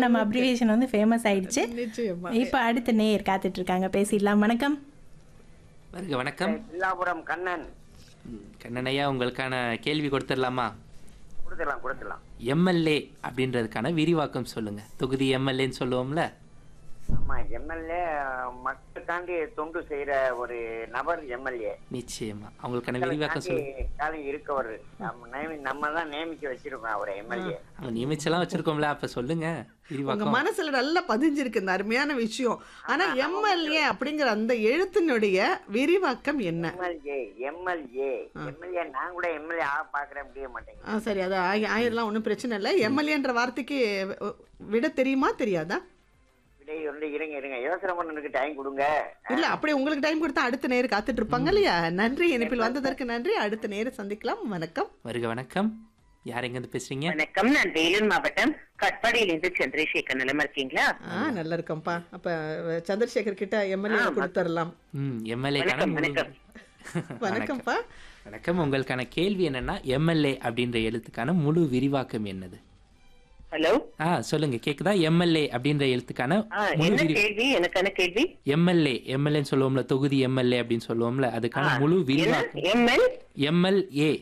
நம்ம அப்ரிவேஷன் வந்து ஃபேமஸ் ஆயிடுச்சு நிச்சயமா இப்போ அடுத்த நேயர் காத்துட்டு இருக்காங்க பேசிடலாம் வணக்கம் வருக வணக்கம் வில்லாபுரம் கண்ணன் ம், கண்ணனையா உங்களுக்கான கேள்வி கொடுத்துடலாமா கொடுத்துடலாம் கொடுத்துடலாம் எம்எல்ஏ அப்படின்றதுக்கான விரிவாக்கம் சொல்லுங்க தொகுதி எம்எல்ஏன்னு சொல்லுவோம்ல ஆமா எம்எல்ஏ மக்களுக்காண்டி தொண்டு செய்யற ஒரு நபர் எம்எல்ஏ நிச்சயமா அவங்களுக்கான விரிவாக்கம் சொல்லுங்க காலம் இருக்கவர் நம்ம நியமி நம்ம தான் நியமிக்க வச்சிருக்கோம் அவரை எம்எல்ஏ அவங்க நியமிச்செல்லாம் வச்சிருக்கோம்ல அப்ப சொல்லுங்க உங்க விரிவாக்கம் மனசுல நல்லா பதிஞ்சிருக்கு இந்த அருமையான விஷயம் ஆனா எம்எல்ஏ அப்படிங்கிற அந்த எழுத்தினுடைய விரிவாக்கம் என்ன எம்எல்ஏ எம்எல்ஏ எம்எல்ஏ நான் கூட எம்எல்ஏ ஆக பாக்குறேன் முடிய மாட்டேங்க ஆ சரி அது ஆயி- ஆயிரலாம் ஒன்றும் பிரச்சனை இல்லை எம்எல்ஏன்ற வார்த்தைக்கு அஹ், விட தெரியுமா தெரியாதா விடை வந்து இருங்க இருங்க யோசனை பண்ணனுக்கு டைம் கொடுங்க இல்ல அப்படி உங்களுக்கு டைம் கொடுத்தா அடுத்த நேரம் காத்துட்டு இருப்பாங்க இல்லையா நன்றி இணைப்பில் வந்ததற்கு நன்றி அடுத்த நேரம் சந்திக்கலாம் வணக்கம் வருக வணக்கம் யார் எங்க இருந்து பேசுறீங்க வணக்கம் நான் வேலூர் மாவட்டம் கட்பாடியிலிருந்து சந்திரசேகர் நிலமா இருக்கீங்களா ஆ நல்லா இருக்கோம்ப்பா அப்ப அஹ், சந்திரசேகர் கிட்ட எம்எல்ஏ கொடுத்துடலாம் ம் எம்எல்ஏக்கான வணக்கம், வணக்கம். வணக்கம்ப்பா வணக்கம் உங்களுக்கான கேள்வி என்னன்னா எம்எல்ஏ அப்படின்ற எழுத்துக்கான முழு விரிவாக்கம் என்னது ஹலோ ஆ சொல்லுங்க கேக்குதா எம்எல்ஏ அப்படின்ற எழுத்துக்கான ஆ, முழு என்ன விரி கேள்வி எனக்கான கேள்வி எம்எல்ஏ எம்எல்ஏன்னு சொல்லுவோம்ல தொகுதி எம்எல்ஏ அப்படின்னு சொல்லுவோம்ல அதுக்கான முழு விரிவாக்கம் எம்எல் எம்எல்ஏ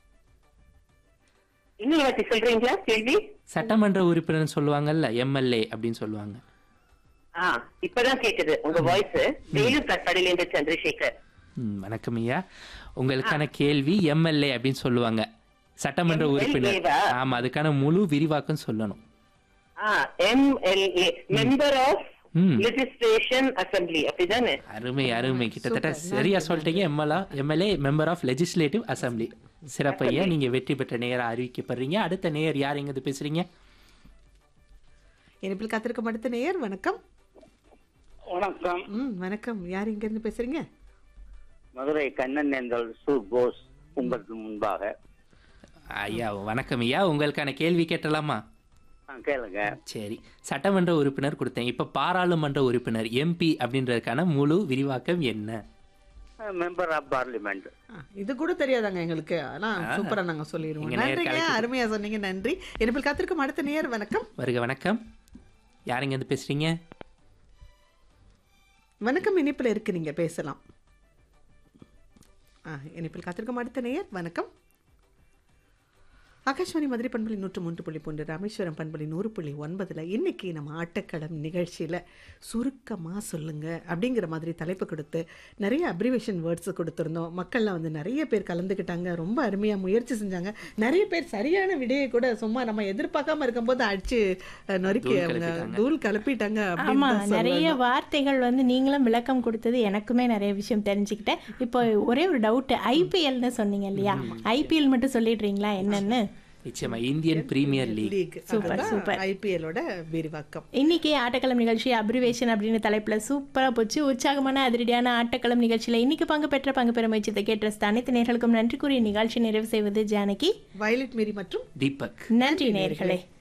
இன்னொரு வாட்டி சொல்றீங்களா கேள்வி சட்டமன்ற உறுப்பினர் சொல்லுவாங்கல்ல எம்எல்ஏ அப்படின்னு சொல்லுவாங்க ஆ இப்பதான் கேக்குது உங்க வாய்ஸ் வேலூர் கட்பாடியிலிருந்து சந்திரசேகர் ம், வணக்கம் ஐயா உங்களுக்கான கேள்வி எம்எல்ஏ அப்படின்னு சொல்லுவாங்க சட்டமன்ற MLA உறுப்பினர் வா? ஆமா அதுக்கான முழு விரிவாக்கம் சொல்லணும் ஆ MLA member of hmm. Legislation assembly அப்படிதானே அருமை அருமை கிட்டத்தட்ட சரியா சொல்லிட்டீங்க MLA MLA member of legislative assembly சிறப்பையா நீங்க வெற்றி பெற்ற நேர அறிவிக்கப்படுறீங்க அடுத்த நேயர் யார் எங்க இருந்து பேசுறீங்க இணைப்பில் காத்திருக்கும் அடுத்த நேயர் வணக்கம் வணக்கம் ம் வணக்கம் யார் இங்க இருந்து பேசுறீங்க மதுரை கண்ணன் நேந்தல் சு போஸ் உங்களுக்கு முன்பாக ஐயா வணக்கம் ஐயா உங்களுக்கான கேள்வி கேட்டலாமா ஆ, கேளுங்க சரி சட்டமன்ற உறுப்பினர் கொடுத்தேன் இப்ப பாராளுமன்ற உறுப்பினர் எம்பி அப்படின்றதுக்கான முழு விரிவாக்கம் என்ன மெம்பர் ஆஃப் பார்லிமெண்ட் ஆ, இது கூட தெரியாதாங்க எங்களுக்கு ஆனா சூப்பரா நாங்க சொல்லிடுவோம் எங்க நேயர் நன்றிங்க கலக்கி- அருமையா சொன்னீங்க நன்றி இணைப்பில் காத்திருக்கும் அடுத்த நேயர் வணக்கம் வருக வணக்கம் யாருங்க இருந்து பேசுறீங்க வணக்கம் இணைப்பில் இருக்கிறீங்க பேசலாம் ஆ இணைப்பில் காத்திருக்கும் அடுத்த நேயர் வணக்கம் ஆகாஷ்வாணி மதுரை பண்பலி நூற்று மூன்று புள்ளி பூண்டு ராமேஸ்வரம் பண்பலி நூறு புள்ளி ஒன்பதுல இன்னைக்கு நம்ம ஆட்டக்களம் நிகழ்ச்சியில சுருக்கமா சொல்லுங்க அப்படிங்கிற மாதிரி தலைப்பு கொடுத்து நிறைய அப்ரிவேஷன் வேர்ட்ஸ் கொடுத்துருந்தோம் மக்கள்லாம் வந்து நிறைய பேர் கலந்துக்கிட்டாங்க ரொம்ப அருமையா முயற்சி செஞ்சாங்க நிறைய பேர் சரியான விடையை கூட சும்மா நம்ம எதிர்பார்க்காம இருக்கும்போது அடிச்சு அஹ், நொறுக்கி தூள் அவங்க கிளப்பிட்டாங்க. தூள் கலப்பிட்டாங்க ஆமா அப்படின்னு தான் நிறைய சொல்லணும். வார்த்தைகள் வந்து நீங்களும் விளக்கம் கொடுத்தது எனக்குமே நிறைய விஷயம் தெரிஞ்சுக்கிட்டேன் இப்போ ஒரே ஒரு டவுட் ஐபிஎல்னு சொன்னீங்க இல்லையா ஐபிஎல் மட்டும் சொல்லிடுறீங்களா என்னன்னு நிச்சயமா Indian premier league league super, super. ஐபிஎலோட விரிவாக்கம் இன்னைக்கு ஆட்டக்களம் நிகழ்ச்சி அப்ரிவேஷன் அப்படின்னு தலைப்புல சூப்பரா போச்சு உற்சாகமான அதிரடியான ஆட்டக்களம் நிகழ்ச்சியில இன்னைக்கு பங்கு பெற்ற பங்கு பெற முயற்சித்தை கேட்ட அனைத்து நேர்களுக்கும் நன்றி கூறி நிகழ்ச்சி நிறைவு செய்வது ஜானகி வயலட் மேரி மற்றும் தீபக் நன்றி நேர்களே